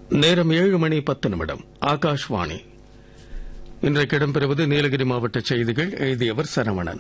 நேரம் ஏழு மணி பத்து நிமிடம் ஆகாஷ்வாணி இன்றைக்கு இடம்பெறுவது நீலகிரி மாவட்ட செய்திகள் எழுதியவர் சரவணன்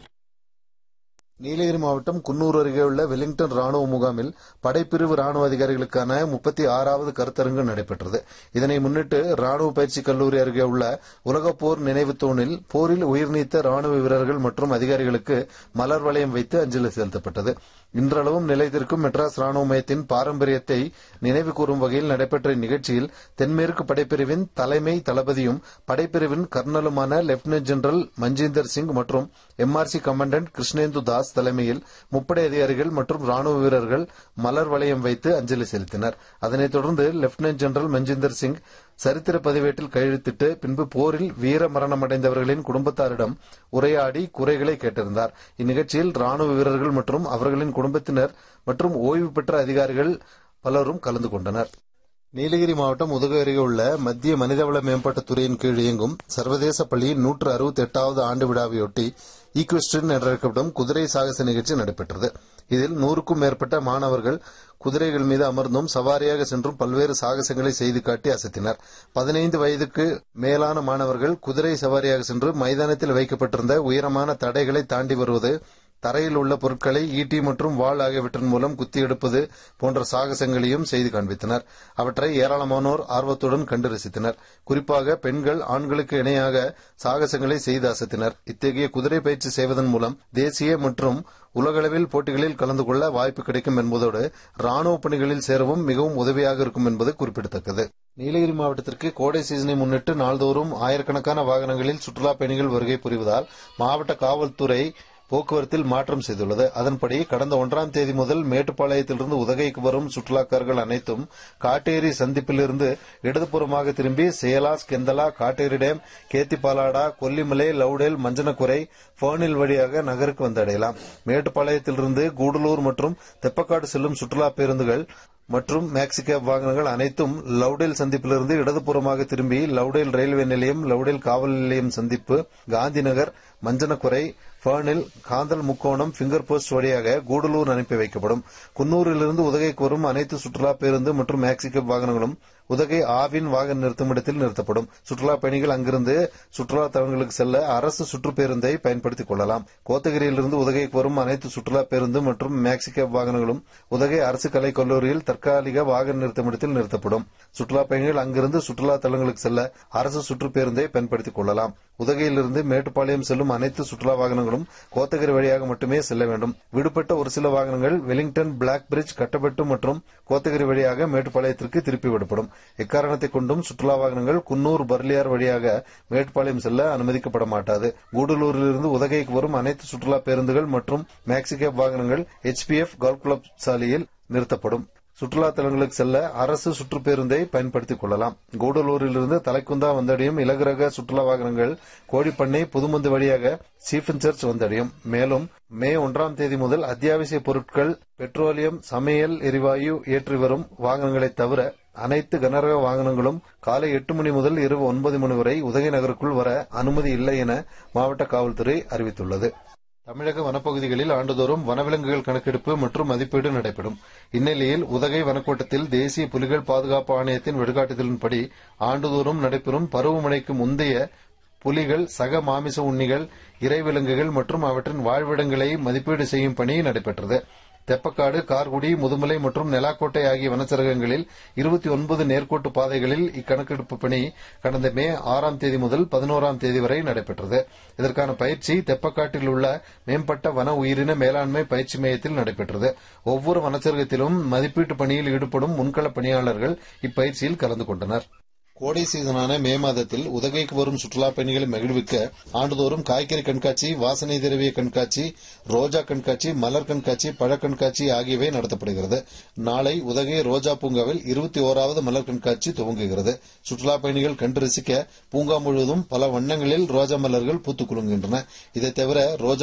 நீலகிரி மாவட்டம் குன்னூர் அருகே உள்ள வெலிங்டன் ராணுவ முகாமில் படைப்பிரிவு ராணுவ அதிகாரிகளுக்கான முப்பத்தி ஆறாவது கருத்தரங்கு நடைபெற்றது இதனை முன்னிட்டு ராணுவ பயிற்சி கல்லூரி அருகே உள்ள உலகப் போர் நினைவு தூணில் போரில் உயிர்நீத்த ராணுவ வீரர்கள் மற்றும் அதிகாரிகளுக்கு மலர் வளையம் வைத்து அஞ்சலி செலுத்தப்பட்டது இன்றளவும் நிலைத்திருக்கும் மெட்ராஸ் ராணுவ மையத்தின் பாரம்பரியத்தை நினைவு கூறும் வகையில் நடைபெற்ற இந்நிகழ்ச்சியில் தென்மேற்கு படைப்பிரிவின் தலைமை தளபதியும் படைப்பிரிவின் கர்னலுமான லெப்டினன்ட் ஜெனரல் மஞ்சீந்தர் சிங் மற்றும் எம்ஆர்சி கமாண்டன்ட் கிருஷ்ணேந்து தாஸ் தலைமையில் முப்படை அதிகாரிகள் மற்றும் ராணுவ வீரர்கள் மலர் வளையம் வைத்து அஞ்சலி செலுத்தினர் அதனைத் தொடர்ந்து லெப்டினன்ட் ஜெனரல் மஞ்சீந்தர் சிங் சரித்திர பதிவேட்டில் கையெழுத்திட்டு பின்பு போரில் வீர மரணமடைந்தவர்களின் குடும்பத்தாரிடம் உரையாடி குறைகளை கேட்டிருந்தார் இந்நிகழ்ச்சியில் ராணுவ வீரர்கள் மற்றும் அவர்களின் குடும்பத்தினர் மற்றும் ஓய்வு பெற்ற அதிகாரிகள் பலரும் கலந்து கொண்டனர் நீலகிரி மாவட்டம் உதகை அருகே உள்ள மத்திய மனிதவள மேம்பாட்டுத் துறையின் கீழ் இயங்கும் சர்வதேச பள்ளியின் நூற்று அறுபத்தி எட்டாவது ஆண்டு விழாவையொட்டி ஈக்வெஸ்டின் என்றழைக்கப்படும் குதிரை சாகச நிகழ்ச்சி நடைபெற்றது இதில் நூறுக்கும் மேற்பட்ட மாணவர்கள் குதிரைகள் மீது அமர்ந்தும் சவாரியாக சென்றும் பல்வேறு சாகசங்களை செய்து காட்டி அசத்தினர் பதினைந்து வயதுக்கு மேலான மாணவர்கள் குதிரை சவாரியாக சென்று மைதானத்தில் வைக்கப்பட்டிருந்த உயரமான தடைகளை தாண்டி வருவது தரையில் உள்ள பொருட்களை ஈட்டி மற்றும் வாள் ஆகியவற்றின் மூலம் குத்தி எடுப்பது போன்ற சாகசங்களையும் செய்து காண்பித்தனர் அவற்றை ஏராளமானோர் ஆர்வத்துடன் கண்டு ரசித்தனர் குறிப்பாக பெண்கள் ஆண்களுக்கு இணையாக சாகசங்களை செய்து அசத்தினர் இத்தகைய குதிரை பயிற்சி செய்வதன் மூலம் தேசிய மற்றும் உலகளவில் போட்டிகளில் கலந்து கொள்ள வாய்ப்பு கிடைக்கும் என்பதோடு ராணுவ பணிகளில் சேரவும் மிகவும் உதவியாக இருக்கும் என்பது குறிப்பிடத்தக்கது நீலகிரி மாவட்டத்திற்கு கோடை சீசனை முன்னிட்டு நாள்தோறும் ஆயிரக்கணக்கான வாகனங்களில் சுற்றுலா பயணிகள் வருகை புரிவதால் மாவட்ட காவல்துறை போக்குவரத்தில் மாற்றம் செய்துள்ளது அதன்படி கடந்த ஒன்றாம் தேதி முதல் மேட்டுப்பாளையத்திலிருந்து உதகைக்கு வரும் சுற்றுலாக்காரர்கள் அனைத்தும் காட்டேரி சந்திப்பிலிருந்து இடதுபுறமாக திரும்பி சேலாஸ் கெந்தலா காட்டேரி டேம் கேத்திப்பாலாடா கொல்லிமலை லவுடேல் மஞ்சனக்குறை ஃபேனில் வழியாக நகருக்கு வந்தடையலாம் மேட்டுப்பாளையத்திலிருந்து கூடலூர் மற்றும் தெப்பக்காடு செல்லும் சுற்றுலா பேருந்துகள் மற்றும் மேக்சிகேப் வாகனங்கள் அனைத்தும் லவுடேல் சந்திப்பிலிருந்து இடதுபுறமாக திரும்பி லவுடேல் ரயில்வே நிலையம் லவுடேல் காவல் நிலையம் சந்திப்பு காந்திநகர் மஞ்சனக்குறை ஃபேனில் காந்தல் முக்கோணம் பிங்கர் போஸ்ட் வழியாக கூடலூர் அனுப்பி வைக்கப்படும் குன்னூரிலிருந்து உதகைக்கு வரும் அனைத்து சுற்றுலா பேருந்து மற்றும் மேக்சிகப் வாகனங்களும் உதகை ஆவின் வாகன நிறுத்துமிடத்தில் நிறுத்தப்படும் சுற்றுலா பயணிகள் அங்கிருந்து சுற்றுலா தலங்களுக்கு செல்ல அரசு சுற்றுப்பேருந்தை பயன்படுத்திக் கொள்ளலாம் கோத்தகிரியிலிருந்து உதகைக்கு வரும் அனைத்து சுற்றுலா பேருந்து மற்றும் மேக்சிகப் வாகனங்களும் உதகை அரசு கலைக் கல்லூரியில் தற்காலிக வாகன நிறுத்தமிடத்தில் நிறுத்தப்படும் சுற்றுலா பயணிகள் அங்கிருந்து சுற்றுலா தலங்களுக்கு செல்ல அரசு சுற்றுப்பேருந்தை பயன்படுத்திக் கொள்ளலாம் உதகையிலிருந்து மேட்டுப்பாளையம் செல்லும் அனைத்து சுற்றுலா வாகனங்களும் கோத்தகிரி வழியாக மட்டுமே செல்ல வேண்டும் விடுபட்ட ஒரு சில வாகனங்கள் வெலிங்டன் பிளாக் பிரிட்ஜ் கட்டப்பட்டு மற்றும் கோத்தகிரி வழியாக மேட்டுப்பாளையத்திற்கு திருப்பி விடப்படும் எக்காரணத்தை கொண்டும் சுற்றுலா வாகனங்கள் குன்னூர் பர்லியார் வழியாக மேட்டுப்பாளையம் செல்ல அனுமதிக்கப்பட மாட்டாது கூடலூரிலிருந்து உதகைக்கு வரும் அனைத்து சுற்றுலா பேருந்துகள் மற்றும் மேக்சிகேப் வாகனங்கள் எச்பிஎஃப் கோல்ஃப் கிளப் சாலையில் நிறுத்தப்படும் சுற்றுலா தலங்களுக்கு செல்ல அரசு சுற்றுப்பேருந்தை பயன்படுத்திக் கொள்ளலாம் கூடலூரிலிருந்து தலைக்குந்தா வந்தடையும் இலகுரக சுற்றுலா வாகனங்கள் கோடிப்பண்ணை புதுமந்து வழியாக சீஃபன் சர்ச் வந்தடையும் மேலும் மே ஒன்றாம் தேதி முதல் அத்தியாவசிய பொருட்கள் பெட்ரோலியம் சமையல் எரிவாயு ஏற்றி வரும் வாகனங்களை தவிர அனைத்து கனரக வாகனங்களும் காலை எட்டு மணி முதல் இரவு ஒன்பது மணி வரை உதகை நகருக்குள் வர அனுமதி இல்லை என மாவட்ட காவல்துறை அறிவித்துள்ளது தமிழக வனப்பகுதிகளில் ஆண்டுதோறும் வனவிலங்குகள் கணக்கெடுப்பு மற்றும் மதிப்பீடு நடைபெறும் இந்நிலையில் உதகை வனக்கோட்டத்தில் தேசிய புலிகள் பாதுகாப்பு ஆணையத்தின் வழிகாட்டுதலின்படி ஆண்டுதோறும் நடைபெறும் பருவமழைக்கு முந்தைய புலிகள் சக மாமிச உண்ணிகள் இறைவிலங்குகள் மற்றும் அவற்றின் வாழ்விடங்களை மதிப்பீடு செய்யும் பணி நடைபெற்றது தெப்பக்காடு கார்குடி முதுமலை மற்றும் நெலாக்கோட்டை ஆகிய வனச்சரகங்களில் இருபத்தி ஒன்பது நேர்கோட்டு பாதைகளில் இக்கணக்கெடுப்பு பணி கடந்த மே ஆறாம் தேதி முதல் பதினோராம் தேதி வரை நடைபெற்றது இதற்கான பயிற்சி தெப்பக்காட்டில் உள்ள மேம்பட்ட வன உயிரின மேலாண்மை பயிற்சி மையத்தில் நடைபெற்றது ஒவ்வொரு வனச்சரகத்திலும் மதிப்பீட்டு பணியில் ஈடுபடும் முன்கள பணியாளர்கள் இப்பயிற்சியில் கலந்து கொண்டனர் கோடை சீசனான மே மாதத்தில் உதகைக்கு வரும் சுற்றுலா பயணிகளை மகிழ்விக்க ஆண்டுதோறும் காய்கறி கண்காட்சி வாசனை திரவிய கண்காட்சி ரோஜா கண்காட்சி மலர் கண்காட்சி பழ கண்காட்சி ஆகியவை நடத்தப்படுகிறது நாளை உதகை ரோஜா பூங்காவில் இருபத்தி ஓராவது மலர் கண்காட்சி துவங்குகிறது சுற்றுலா பயணிகள் கண்டு ரசிக்க பூங்கா முழுவதும் பல வண்ணங்களில் ரோஜா மலர்கள் பூத்துக் குலுங்குகின்றன இதைத் தவிர ரோஜா